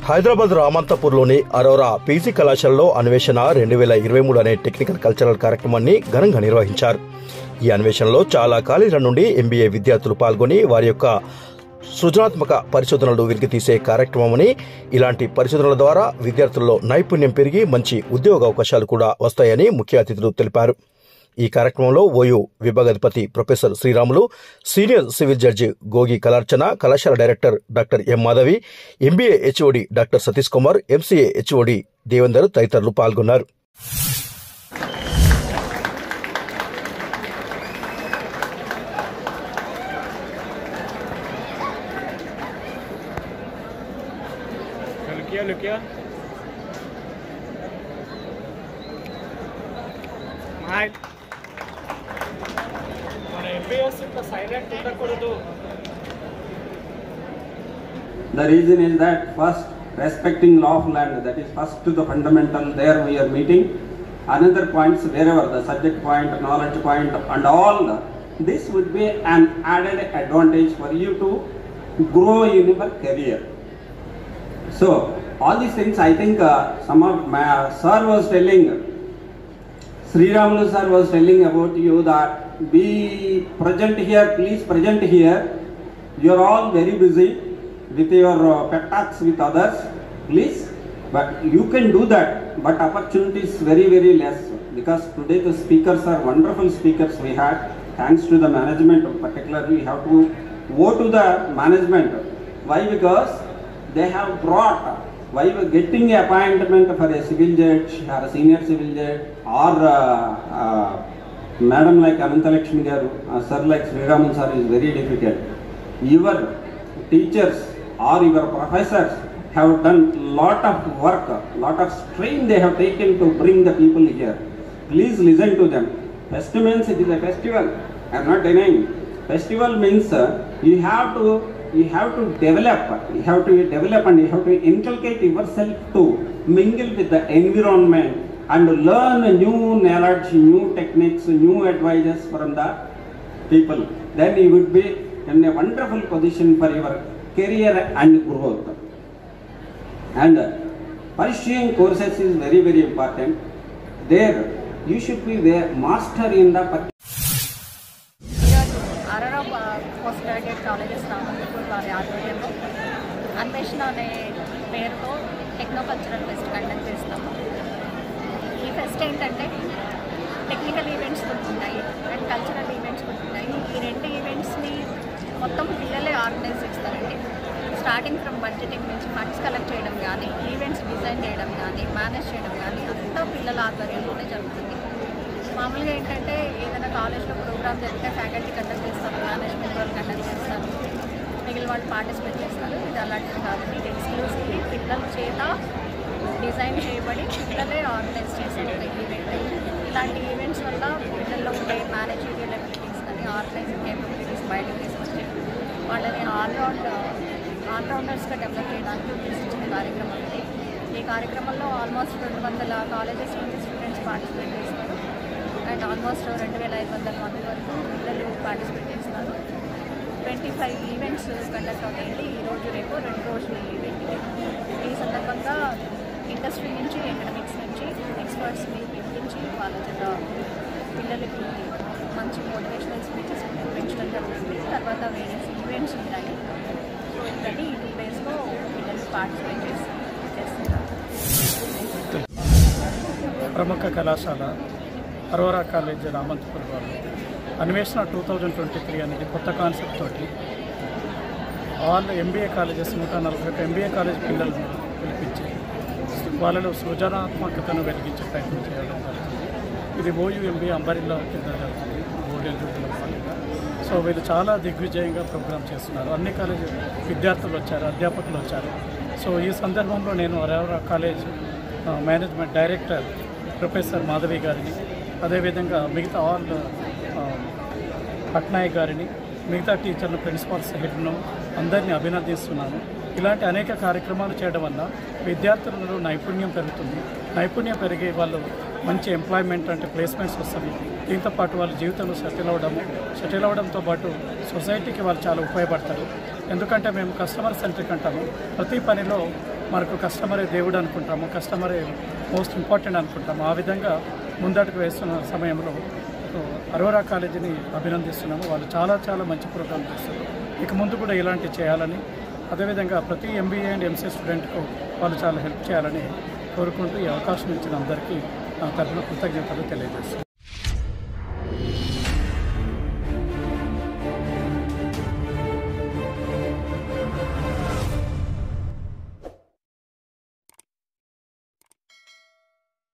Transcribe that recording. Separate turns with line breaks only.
Hyderabad రామంతపూర్లోని Arora PG కళాశాలలో అన్వేషణ రెండు వేల ఇరవై మూడు అనే టెక్నికల్ కల్చరల్ కార్యక్రమాన్ని ఘనంగా నిర్వహించారు ఈ అన్వేషణలో చాలా కాలేజీల నుండి ఎంబీఏ విద్యార్థులు పాల్గొని వారి యొక్క సృజనాత్మక పరిశోధనలు వెలికితీసే కార్యక్రమమని ఇలాంటి పరిశోధనల ద్వారా విద్యార్థుల్లో నైపుణ్యం పెరిగి మంచి ఉద్యోగ అవకాశాలు కూడా వస్తాయని ముఖ్య అతిథులు తెలిపారు ఈ కార్యక్రమంలో ఓయూ విభాగాధిపతి professor Sriramulu senior civil judge Gogi Kalarchana కళాశాల director doctor M Madhavi MBA HOD doctor Satish Kumar MCA HOD Devender తదితరులు పాల్గొన్నారు
लुकिया लुकिया హాయ్ మన ఎంబీఎస్ ఇంత సైలెంట్ ఉండకూడదు
The reason is that first, respecting law of land, that is first to the fundamental, there we are meeting. Another points wherever, the subject point, knowledge point and all, this would be an added advantage for you to grow in your career. So, all these things, I think uh, some of my sir was telling, Sri Ramlu sir was telling about you that be present here, please present here. You are all very busy with your uh, pep talks with others, please. But you can do that, but opportunity is very, very less because today the speakers are wonderful speakers we had. Thanks to the management, particularly, we have to go to the management. Why? Because they have brought why we getting a appointment for a civil judge or a senior civil judge or uh, uh, madam like Anantalakshmi garu, uh, sir like Sri Raman sir is very difficult. Your teachers or your professors have done lot of work, lot of strain they have taken to bring the people here. Please listen to them. Fest means it is a festival. I am not denying. Festival means uh, you have to you have to develop, you have to develop and you have to inculcate yourself to mingle with the environment and learn new knowledge, new techniques, new advices from the people. Then you would be in a wonderful position for your career and growth. And uh, pursuing courses is very very important. There you should be the master in the particular
ఈరోజు Aurora post graduate colleges Ramapur వారి ఆధ్వర్యంలో అన్వేషణ అనే పేరుతో techno cultural fest conduct చేస్తాము ఈ fest ఏంటంటే technical events ఉంటాయి అండ్ కల్చరల్ ఈవెంట్స్ ఉంటాయి ఈ రెండు ఈవెంట్స్ని మొత్తం పిల్లలే ఆర్గనైజ్ చేస్తారండి స్టార్టింగ్ ఫ్రమ్ బడ్జెటింగ్ నుంచి ఫండ్స్ కలెక్ట్ చేయడం కానీ ఈవెంట్స్ డిజైన్ చేయడం కానీ మేనేజ్ చేయడం కానీ అంతా పిల్లల ఆధ్వర్యంలోనే జరుగుతుంది మామూలుగా ఏంటంటే ఏదైనా కాలేజ్లో ప్రోగ్రామ్ జరిగితే ఫ్యాకల్టీ కండక్ట్ చేస్తారు మేనేజ్మెంట్ వాళ్ళు కండక్ట్ చేస్తారు మిగిలిన వాళ్ళు పార్టిసిపేట్ చేస్తారు ఇది అలాంటిది కాదు ఇది ఎక్స్క్లూజివ్లీ పిల్లల చేత డిజైన్ చేయబడి పిల్లలే ఆర్గనైజ్ చేసే ఒక ఈవెంట్ ఇలాంటి ఈవెంట్స్ వల్ల పిల్లల్లో ఉండే మేనేజీరియల్ ఎబిలిటీస్ కానీ ఆర్గనైజింగ్ కేపబిలిటీస్ బయటకు తీసుకొచ్చి వాళ్ళని ఆల్రౌండ్ ఆల్రౌండర్స్గా డెవలప్ చేయడానికి ఉద్దేశించిన కార్యక్రమం ఇది ఈ కార్యక్రమంలో ఆల్మోస్ట్ రెండు వందల కాలేజెస్ నుంచి స్టూడెంట్స్ పార్టిసిపేట్ చేస్తారు అండ్ ఆల్మోస్ట్ రెండు వేల ఐదు వందల మంది వరకు పిల్లలు పార్టిసిపేట్ చేస్తారు ట్వంటీ ఫైవ్ ఈవెంట్స్ కండక్ట్ అవుతాయండి ఈ రోజు రేపు రెండు రోజులు ఈవెంట్ ఈ సందర్భంగా ఇండస్ట్రీ నుంచి ఎకడమిక్స్ నుంచి ఎక్స్పర్ట్స్ని పిలిపించి వాళ్ళ చేత పిల్లలకి మంచి మోటివేషనల్ స్పీచెస్ పెంచడం జరుగుతుంది తర్వాత వేరియస్ ఈవెంట్స్ ఉంటాయి సో ఇవన్నీ ఈ టూ డేస్లో పిల్లలు పార్టిసిపేట్ చేసి చేస్తున్నారు
ప్రముఖ కళాశాల అరోరా కాలేజ్ రామంతపూర్ వాళ్ళు అన్వేషణ టూ థౌజండ్ ట్వంటీ త్రీ అనేది కొత్త కాన్సెప్ట్ తోటి ఆల్ ఎంబీఏ కాలేజెస్ నూట నలభై ఒక ఎంబీఏ కాలేజ్ పిల్లలను పిలిపించి వాళ్ళలో సృజనాత్మకతను వెలిగించే ప్రయత్నం చేయడం జరుగుతుంది ఇది ఓయూ ఎంబీఏ అంబరిల్లా కింద జరుగుతుంది గోల్డెన్ జూబ్లీ ఫండ్గా సో వీళ్ళు చాలా దిగ్విజయంగా ప్రోగ్రామ్ చేస్తున్నారు అన్ని కాలేజ్ విద్యార్థులు వచ్చారు అధ్యాపకులు వచ్చారు సో ఈ సందర్భంలో నేను అరోరా కాలేజ్ ఆ, మేనేజ్మెంట్ డైరెక్టర్ ప్రొఫెసర్ మాధవి గారిని అదేవిధంగా మిగతా ఆల్ ఆ, పట్నాయక్ గారిని మిగతా టీచర్లు ప్రిన్సిపాల్స్ హెడ్ను అందరినీ అభినందిస్తున్నాను ఇలాంటి అనేక కార్యక్రమాలు చేయడం వల్ల విద్యార్థులలో నైపుణ్యం పెరుగుతుంది నైపుణ్యం పెరిగి వాళ్ళు మంచి ఎంప్లాయ్మెంట్ అంటే ప్లేస్మెంట్స్ వస్తుంది దీంతో పాటు వాళ్ళ జీవితంలో సెటిల్ అవ్వడము సెటిల్ అవ్వడంతో పాటు సొసైటీకి వాళ్ళు చాలా ఉపయోగపడతారు ఎందుకంటే మేము కస్టమర్ సెంట్రిక్ అంటాము ప్రతి పనిలో మనకు కస్టమరే దేవుడు అనుకుంటాము కస్టమరే మోస్ట్ ఇంపార్టెంట్ అనుకుంటాము ఆ విధంగా ముందడుగు వేస్తున్న సమయంలో సో, అరోరా కాలేజీని అభినందిస్తున్నాము వాళ్ళు చాలా చాలా మంచి ప్రోగ్రామ్ చేస్తారు ఇక ముందు కూడా ఇలాంటివి చేయాలని అదేవిధంగా ప్రతి ఎంబీఏ అండ్ ఎంసీఏ స్టూడెంట్కు వాళ్ళు చాలా హెల్ప్ చేయాలని కోరుకుంటూ ఈ అవకాశం ఇచ్చిన అందరికీ నా తరఫున కృతజ్ఞతలు తెలియజేస్తాను